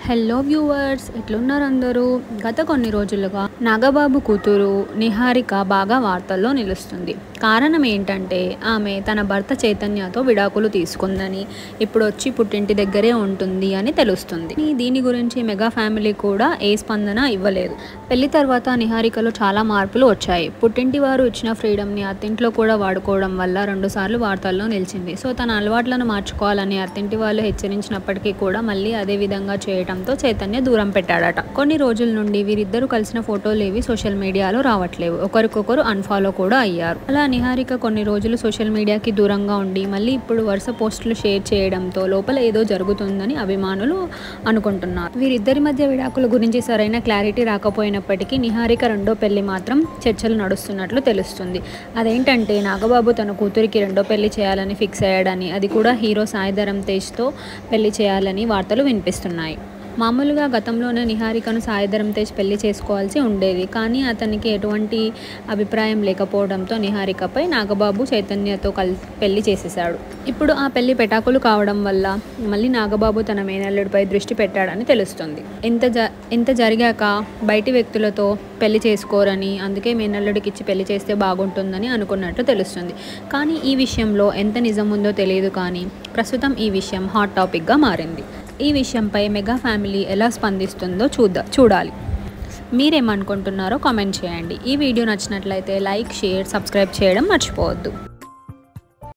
hello viewers ఎట్లున్నారు అందరూ గత కొన్ని రోజులుగా నాగబాబు కూతురు నిహారిక బాగా వార్తల్లో నిలుస్తుంది కారణం ఏంటంటే ఆమె తన భర్త చైతన్యతో విడాకులు తీసుకుందని ఇప్పుడు వచ్చి పుట్టింటి దగ్గరే ఉంటుంది అని తెలుస్తుంది ఈ దీని గురించి మెగా ఫ్యామిలీ కూడా ఏ స్పందన ఇవ్వలేదు పెళ్లి తర్వాత నిహారికలో చాలా మార్పులు వచ్చాయి పుట్టింటి వారు ఇచ్చిన ఫ్రీడమ్ని అత్తింట్లో కూడా వాడుకోవడం వల్ల రెండుసార్లు వార్తల్లో నిలిచింది సో తన అలవాట్లను మార్చుకోవాలని అత్తింటి వాళ్ళు హెచ్చరించినప్పటికీ కూడా మళ్ళీ అదే విధంగా చేయడంతో చైతన్య దూరం పెట్టాడట కొన్ని రోజుల నుండి వీరిద్దరూ కలిసిన ఫోటోలు ఏవి సోషల్ మీడియాలో రావట్లేవు ఒకరికొకరు అన్ఫాలో కూడా అయ్యారు అలా నిహారిక కొన్ని రోజులు సోషల్ మీడియాకి దూరంగా ఉండి మళ్ళీ ఇప్పుడు వరుస పోస్టులు షేర్ చేయడంతో లోపల ఏదో జరుగుతుందని అభిమానులు అనుకుంటున్నారు వీరిద్దరి మధ్య విడాకుల గురించి సరైన క్లారిటీ రాకపోయినప్పటికీ నిహారిక రెండో పెళ్లి మాత్రం చర్చలు నడుస్తున్నట్లు తెలుస్తుంది అదేంటంటే నాగబాబు తన కూతురికి రెండో పెళ్లి చేయాలని ఫిక్స్ అయ్యాడని అది కూడా హీరో సాయిధరం తేజ్తో పెళ్లి చేయాలని వార్తలు వినిపిస్తున్నాయి మామూలుగా గతంలోనే నిహారికను సాయిధరం తేజ్ పెళ్లి చేసుకోవాల్సి ఉండేది కానీ అతనికి ఎటువంటి అభిప్రాయం లేకపోవడంతో నిహారికపై నాగబాబు చైతన్యతో కల్ పెళ్లి చేసేశాడు ఇప్పుడు ఆ పెళ్లి పెటాకులు కావడం వల్ల మళ్ళీ నాగబాబు తన మేనల్లుడిపై దృష్టి పెట్టాడని తెలుస్తుంది ఇంత జ ఇంత జరిగాక బయటి వ్యక్తులతో పెళ్లి చేసుకోరని అందుకే మేనల్లుడికి ఇచ్చి పెళ్లి చేస్తే బాగుంటుందని అనుకున్నట్లు తెలుస్తుంది కానీ ఈ విషయంలో ఎంత నిజం ఉందో తెలియదు కానీ ప్రస్తుతం ఈ విషయం హాట్ టాపిక్గా మారింది ఈ విషయంపై మెగా ఫ్యామిలీ ఎలా స్పందిస్తుందో చూద్దా చూడాలి మీరేమనుకుంటున్నారో కామెంట్ చేయండి ఈ వీడియో నచ్చినట్లయితే లైక్ షేర్ సబ్స్క్రైబ్ చేయడం మర్చిపోవద్దు